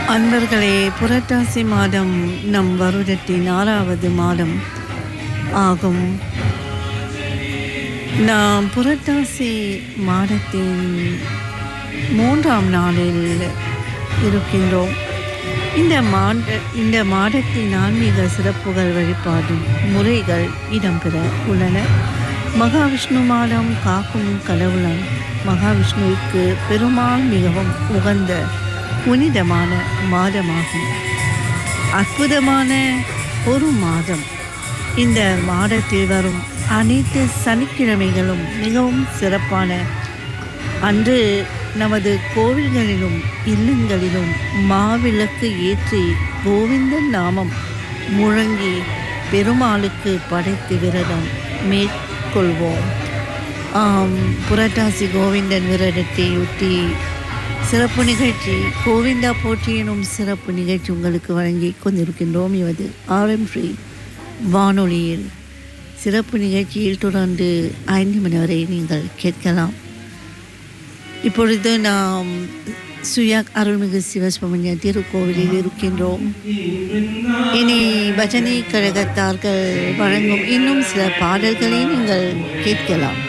அன்பர்களே புரட்டாசி மாதம் நம் வருடத்தின் ஆறாவது மாதம் ஆகும் நாம் புரட்டாசி மாதத்தின் மூன்றாம் நாளில் இருக்கின்றோம் இந்த மாத இந்த மாதத்தின் ஆன்மீக சிறப்புகள் வழிபாடும் முறைகள் இடம்பெற உள்ளன மகாவிஷ்ணு மாதம் காக்கும் கடவுளன் மகாவிஷ்ணுவுக்கு பெருமாள் மிகவும் உகந்த புனிதமான மாதமாகும் அற்புதமான ஒரு மாதம் இந்த மாதத்தில் வரும் அனைத்து சனிக்கிழமைகளும் மிகவும் சிறப்பான அன்று நமது கோவில்களிலும் இல்லங்களிலும் மாவிளக்கு ஏற்றி கோவிந்தன் நாமம் முழங்கி பெருமாளுக்கு படைத்து விரதம் மேற்கொள்வோம் ஆம், புரட்டாசி கோவிந்தன் விரதத்தையொட்டி சிறப்பு நிகழ்ச்சி கோவிந்தா போற்றி எனும் சிறப்பு நிகழ்ச்சி உங்களுக்கு வழங்கி கொண்டிருக்கின்றோம் இவது ஆர்எம் ஃப்ரீ வானொலியில் சிறப்பு நிகழ்ச்சியில் தொடர்ந்து ஐந்து மணி வரை நீங்கள் கேட்கலாம் இப்பொழுது நாம் சுயா அருள்மிகு சிவசுப்ரமணிய திருக்கோவிலில் இருக்கின்றோம் இனி பஜனை கழகத்தார்கள் வழங்கும் இன்னும் சில பாடல்களை நீங்கள் கேட்கலாம்